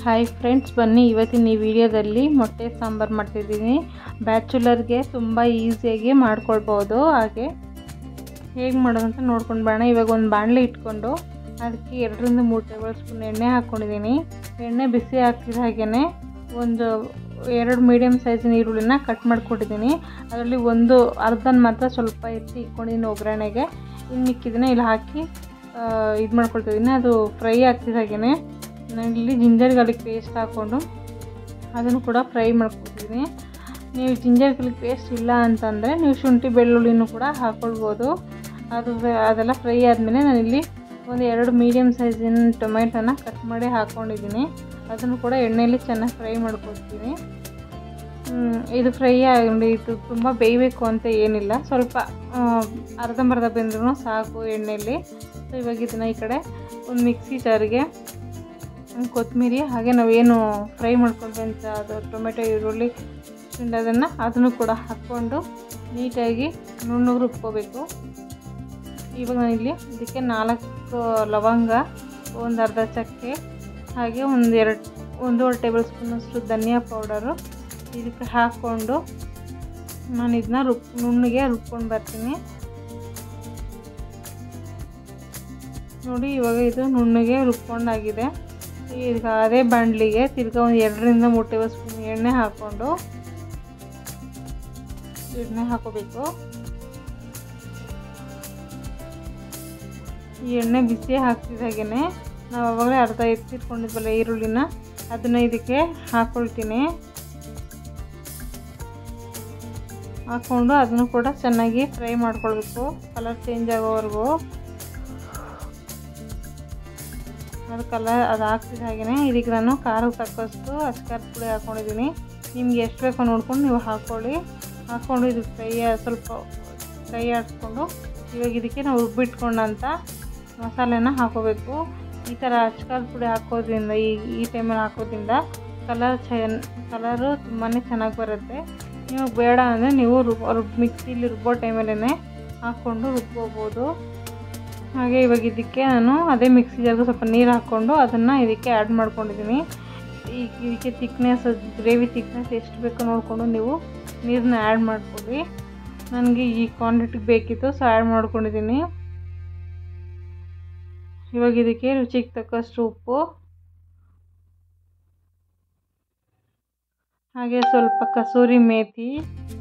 hi friends ಬನ್ನಿ ಇವತ್ತಿನ ಈ ವಿಡಿಯೋದಲ್ಲಿ ಮೊಟ್ಟೆ ಸಾಂಬಾರು ಮಾಡ್ತಿದ್ದೀನಿ ಬ್ಯಾಚುಲರ್ಗೆ ತುಂಬ ಈಸಿಯಾಗಿ ಮಾಡ್ಕೊಳ್ಬೋದು ಹಾಗೆ ಹೇಗೆ ಮಾಡೋದಂತ ನೋಡ್ಕೊಂಡು ಬರೋಣ ಇವಾಗ ಒಂದು ಬಾಣಲೆ ಇಟ್ಕೊಂಡು ಅದಕ್ಕೆ ಎರಡರಿಂದ ಮೂರು ಟೇಬಲ್ ಸ್ಪೂನ್ ಎಣ್ಣೆ ಹಾಕ್ಕೊಂಡಿದ್ದೀನಿ ಎಣ್ಣೆ ಬಿಸಿ ಹಾಕಿದ ಹಾಗೆಯೇ ಒಂದು ಎರಡು ಮೀಡಿಯಮ್ ಸೈಜಿನ ಈರುಳ್ಳಿನ ಕಟ್ ಮಾಡಿಕೊಟ್ಟಿದ್ದೀನಿ ಅದರಲ್ಲಿ ಒಂದು ಅರ್ಧನ ಮಾತ್ರ ಸ್ವಲ್ಪ ಎತ್ತಿ ಇಟ್ಕೊಂಡಿದ್ದೀನಿ ಒಗ್ಗರಣೆಗೆ ಇನ್ನು ಮಿಕ್ಕಿದ್ದನ್ನ ಇಲ್ಲಿ ಹಾಕಿ ಇದು ಮಾಡ್ಕೊಳ್ತಿದ್ದೀನಿ ಅದು ಫ್ರೈ ಆಗ್ತಿದ ಹಾಗೆಯೇ ನಾನಿಲ್ಲಿ ಜಿಂಜರ್ ಗಾರ್ಲಿಕ್ ಪೇಸ್ಟ್ ಹಾಕ್ಕೊಂಡು ಅದನ್ನು ಕೂಡ ಫ್ರೈ ಮಾಡ್ಕೊಳ್ತಿದ್ದೀನಿ ನೀವು ಜಿಂಜರ್ ಗಾರ್ಲಿಕ್ ಪೇಸ್ಟ್ ಇಲ್ಲ ಅಂತಂದರೆ ನೀವು ಶುಂಠಿ ಬೆಳ್ಳುಳ್ಳಿನೂ ಕೂಡ ಹಾಕ್ಕೊಳ್ಬೋದು ಅದು ಅದೆಲ್ಲ ಫ್ರೈ ಆದಮೇಲೆ ನಾನಿಲ್ಲಿ ಒಂದು ಎರಡು ಮೀಡಿಯಮ್ ಸೈಜಿನ ಟೊಮೆಟೊನ ಕಟ್ ಮಾಡಿ ಹಾಕ್ಕೊಂಡಿದ್ದೀನಿ ಅದನ್ನು ಕೂಡ ಎಣ್ಣೆಯಲ್ಲಿ ಚೆನ್ನಾಗಿ ಫ್ರೈ ಮಾಡ್ಕೊಳ್ತೀನಿ ಇದು ಫ್ರೈ ಆಗಿ ಇದು ತುಂಬ ಬೇಯಬೇಕು ಅಂತ ಏನಿಲ್ಲ ಸ್ವಲ್ಪ ಅರ್ಧಂಬರ್ಧ ಬೆಂದ್ರೂ ಸಾಕು ಎಣ್ಣೆಯಲ್ಲಿ ಸೊ ಇವಾಗ ಇದನ್ನು ಈ ಕಡೆ ಒಂದು ಮಿಕ್ಸಿ ಜಾರಿಗೆ ಕೊತ್ತಂಬರಿ ಹಾಗೆ ನಾವೇನು ಫ್ರೈ ಮಾಡ್ಕೊಂಡ್ವಿ ಅಂತ ಅದು ಟೊಮೆಟೊ ಈರುಳ್ಳಿ ಅದನ್ನು ಅದನ್ನು ಕೂಡ ಹಾಕ್ಕೊಂಡು ನೀಟಾಗಿ ನುಣ್ಣಗೆ ರುಬ್ಕೋಬೇಕು ಇವಾಗ ನಾನಿಲ್ಲಿ ಇದಕ್ಕೆ ನಾಲ್ಕು ಲವಂಗ ಒಂದು ಅರ್ಧ ಚಕ್ಕೆ ಹಾಗೆ ಒಂದು ಎರಡು ಒಂದೂವರೆ ಟೇಬಲ್ ಸ್ಪೂನಷ್ಟು ಧನಿಯಾ ಪೌಡರು ಇದಕ್ಕೆ ಹಾಕ್ಕೊಂಡು ನಾನು ಇದನ್ನ ರುಬ್ ನುಣ್ಣಗೆ ರುಬ್ಕೊಂಡು ಬರ್ತೀನಿ ನೋಡಿ ಇವಾಗ ಇದು ನುಣ್ಣಗೆ ರುಬ್ಕೊಂಡಾಗಿದೆ ಈಗ ಅದೇ ಬಾಣಲಿಗೆ ತಿರ್ಗಾ ಒಂದು ಎರಡರಿಂದ ಮೂರು ಟೇಬಲ್ ಸ್ಪೂನ್ ಎಣ್ಣೆ ಹಾಕ್ಕೊಂಡು ಎಣ್ಣೆ ಹಾಕೋಬೇಕು ಈ ಎಣ್ಣೆ ಬಿಸಿ ಹಾಕ್ತಿದ್ದಾಗೇ ನಾವು ಅವಾಗಲೇ ಅರ್ಧ ಎತ್ತಿಟ್ಕೊಂಡಿದ್ವಲ್ಲ ಈರುಳ್ಳಿನ ಅದನ್ನು ಇದಕ್ಕೆ ಹಾಕ್ಕೊಳ್ತೀನಿ ಹಾಕ್ಕೊಂಡು ಅದನ್ನು ಕೂಡ ಚೆನ್ನಾಗಿ ಫ್ರೈ ಮಾಡ್ಕೊಳ್ಬೇಕು ಕಲರ್ ಚೇಂಜ್ ಆಗೋವರೆಗೂ ಅದು ಕಲರ್ ಅದು ಹಾಕ್ತಿದ್ದ ಹಾಗೆಯೇ ಇದಕ್ಕೆ ನಾನು ಖಾರಕ್ಕೆ ತಕ್ಕಷ್ಟು ಅಚ್ಕಾರದ ಪುಡಿ ಹಾಕ್ಕೊಂಡಿದ್ದೀನಿ ನಿಮ್ಗೆ ಎಷ್ಟು ಬೇಕೋ ನೋಡ್ಕೊಂಡು ನೀವು ಹಾಕ್ಕೊಳ್ಳಿ ಹಾಕ್ಕೊಂಡು ಇದು ಫ್ರೈ ಸ್ವಲ್ಪ ಫ್ರೈ ಆಡಿಸ್ಕೊಂಡು ಇವಾಗ ಇದಕ್ಕೆ ನಾವು ರುಬ್ಬಿಟ್ಕೊಂಡಂಥ ಮಸಾಲೆನ ಹಾಕೋಬೇಕು ಈ ಥರ ಅಚ್ಕಾರದ ಪುಡಿ ಹಾಕೋದ್ರಿಂದ ಈ ಈ ಟೈಮಲ್ಲಿ ಹಾಕೋದ್ರಿಂದ ಕಲರ್ ಚೆನ್ನ ಕಲರು ತುಂಬಾ ಚೆನ್ನಾಗಿ ಬರುತ್ತೆ ನೀವು ಬೇಡ ಅಂದರೆ ನೀವು ರುಬ್ ರುಬ್ ಮಿಕ್ಸಿಲಿ ರುಬ್ಬೋ ಟೈಮಲ್ಲೇ ಹಾಕ್ಕೊಂಡು ರುಬ್ಕೋಬೋದು ಹಾಗೆ ಇವಾಗ ಇದಕ್ಕೆ ನಾನು ಅದೇ ಮಿಕ್ಸಿ ಜಾರ್ಗೆ ಸ್ವಲ್ಪ ನೀರು ಹಾಕ್ಕೊಂಡು ಅದನ್ನು ಇದಕ್ಕೆ ಆ್ಯಡ್ ಮಾಡ್ಕೊಂಡಿದ್ದೀನಿ ಈಗ ಇದಕ್ಕೆ ತಿಕ್ನೆಸ್ ಗ್ರೇವಿ ತಿಕ್ನೆಸ್ ಎಷ್ಟು ಬೇಕೋ ನೋಡಿಕೊಂಡು ನೀವು ನೀರನ್ನ ಆ್ಯಡ್ ಮಾಡ್ಕೊಳ್ಳಿ ನನಗೆ ಈ ಕ್ವಾಂಟಿಟಿಗೆ ಬೇಕಿತ್ತು ಸೊ ಆ್ಯಡ್ ಮಾಡ್ಕೊಂಡಿದ್ದೀನಿ ಇವಾಗ ಇದಕ್ಕೆ ರುಚಿಗೆ ತಕ್ಕಷ್ಟು ಉಪ್ಪು ಹಾಗೆ ಸ್ವಲ್ಪ ಕಸೂರಿ ಮೇಥಿ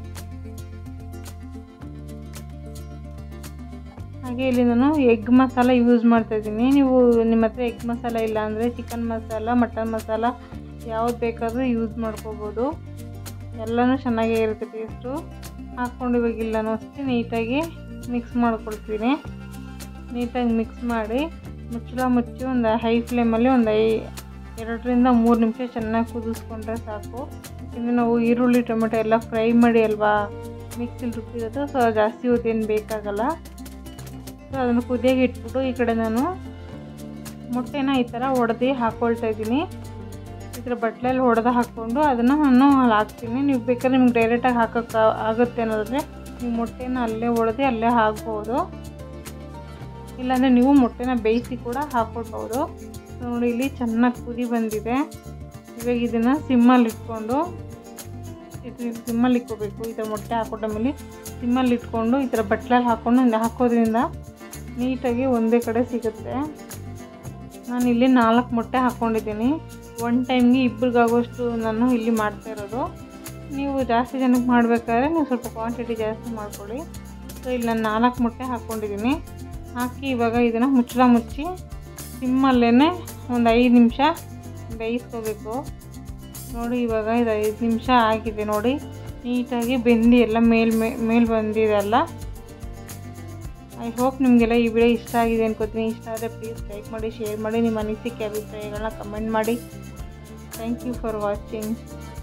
ಹಾಗೆ ಇಲ್ಲಿ ನಾನು ಎಗ್ ಮಸಾಲ ಯೂಸ್ ಮಾಡ್ತಾಯಿದ್ದೀನಿ ನೀವು ನಿಮ್ಮ ಹತ್ರ ಎಗ್ ಮಸಾಲ ಇಲ್ಲ ಅಂದರೆ ಚಿಕನ್ ಮಸಾಲ ಮಟನ್ ಮಸಾಲ ಯಾವ್ದು ಬೇಕಾದರೂ ಯೂಸ್ ಮಾಡ್ಕೋಬೋದು ಎಲ್ಲನೂ ಚೆನ್ನಾಗೇ ಇರುತ್ತೆ ಟೇಸ್ಟು ಹಾಕ್ಕೊಂಡು ಇವಾಗ ಇಲ್ಲನೂ ಅಷ್ಟೇ ನೀಟಾಗಿ ಮಿಕ್ಸ್ ಮಾಡ್ಕೊಳ್ತೀನಿ ನೀಟಾಗಿ ಮಿಕ್ಸ್ ಮಾಡಿ ಮುಚ್ಚಳ ಮುಚ್ಚಿ ಒಂದು ಹೈ ಫ್ಲೇಮಲ್ಲಿ ಒಂದು ಐ ಎರಡರಿಂದ ಮೂರು ನಿಮಿಷ ಚೆನ್ನಾಗಿ ಕುದಿಸ್ಕೊಂಡ್ರೆ ಸಾಕು ಇನ್ನು ನಾವು ಈರುಳ್ಳಿ ಟೊಮೆಟೊ ಎಲ್ಲ ಫ್ರೈ ಮಾಡಿ ಅಲ್ವಾ ಮಿಕ್ಸಿಲಿ ರುಬ್ಬಿರೋದು ಸೊ ಜಾಸ್ತಿ ಹೊತ್ತೇನು ಬೇಕಾಗಲ್ಲ ಸೊ ಅದನ್ನು ಕುದಿಯಾಗಿ ಇಟ್ಬಿಟ್ಟು ಈ ಕಡೆ ನಾನು ಮೊಟ್ಟೆನ ಈ ಥರ ಒಡೆದು ಹಾಕ್ಕೊಳ್ತಾ ಇದ್ದೀನಿ ಈ ಥರ ಬಟ್ಲಲ್ಲಿ ಹೊಡೆದು ಹಾಕ್ಕೊಂಡು ಅದನ್ನು ನಾನು ಅಲ್ಲಿ ಹಾಕ್ತೀನಿ ನೀವು ಬೇಕಾದ್ರೆ ನಿಮ್ಗೆ ಡೈರೆಕ್ಟಾಗಿ ಹಾಕೋಕ್ಕೆ ಆಗುತ್ತೆ ಅನ್ನೋದಾದರೆ ನೀವು ಮೊಟ್ಟೆನ ಅಲ್ಲೇ ಒಡೆದು ಅಲ್ಲೇ ಹಾಕ್ಬೋದು ಇಲ್ಲಾಂದರೆ ನೀವು ಮೊಟ್ಟೆನ ಬೇಯಿಸಿ ಕೂಡ ಹಾಕ್ಕೊಳ್ಬೋದು ನೋಡಿ ಇಲ್ಲಿ ಚೆನ್ನಾಗಿ ಕುದಿ ಬಂದಿದೆ ಇವಾಗ ಇದನ್ನು ಸಿಮ್ಮಲ್ಲಿ ಇಟ್ಕೊಂಡು ಇದು ಸಿಮ್ಮಲ್ಲಿ ಇಟ್ಕೋಬೇಕು ಈ ಥರ ಮೊಟ್ಟೆ ಹಾಕೊಂಡಮೇಲೆ ಸಿಮ್ಮಲ್ಲಿ ಇಟ್ಕೊಂಡು ಈ ಥರ ಬಟ್ಲಲ್ಲಿ ಹಾಕ್ಕೊಂಡು ಹಾಕೋದ್ರಿಂದ ನೀಟಾಗಿ ಒಂದೇ ಕಡೆ ಸಿಗುತ್ತೆ ನಾನು ಇಲ್ಲಿ ನಾಲ್ಕು ಮೊಟ್ಟೆ ಹಾಕ್ಕೊಂಡಿದ್ದೀನಿ ಒನ್ ಟೈಮ್ಗೆ ಇಬ್ಬರಿಗಾಗೋಷ್ಟು ನಾನು ಇಲ್ಲಿ ಮಾಡ್ತಾ ಇರೋದು ನೀವು ಜಾಸ್ತಿ ಜನಕ್ಕೆ ಮಾಡಬೇಕಾದ್ರೆ ನೀವು ಸ್ವಲ್ಪ ಕ್ವಾಂಟಿಟಿ ಜಾಸ್ತಿ ಮಾಡ್ಕೊಳ್ಳಿ ಸೊ ಇಲ್ಲಿ ನಾನು ನಾಲ್ಕು ಮೊಟ್ಟೆ ಹಾಕ್ಕೊಂಡಿದ್ದೀನಿ ಹಾಕಿ ಇವಾಗ ಇದನ್ನು ಮುಚ್ಚಳ ಮುಚ್ಚಿ ಸಿಮ್ಮಲ್ಲೇ ಒಂದು ಐದು ನಿಮಿಷ ಬೇಯಿಸ್ಕೋಬೇಕು ನೋಡಿ ಇವಾಗ ಇದು ಐದು ನಿಮಿಷ ಆಗಿದೆ ನೋಡಿ ನೀಟಾಗಿ ಬೆಂದು ಎಲ್ಲ ಮೇಲ್ ಮೇಲೆ ಬಂದಿದೆ ಅಲ್ಲ ಐ ಹೋಪ್ ನಿಮಗೆಲ್ಲ ಈ ವಿಡಿಯೋ ಇಷ್ಟ ಆಗಿದೆ ಅನ್ಕೋತೀನಿ ಇಷ್ಟ ಆದರೆ ಪ್ಲೀಸ್ ಲೈಕ್ ಮಾಡಿ ಶೇರ್ ಮಾಡಿ ನಿಮ್ಮ ಅನಿಸಿಕೆ ಅಭಿಪ್ರಾಯಗಳನ್ನ ಕಮೆಂಟ್ ಮಾಡಿ ಥ್ಯಾಂಕ್ ಯು ಫಾರ್ ವಾಚಿಂಗ್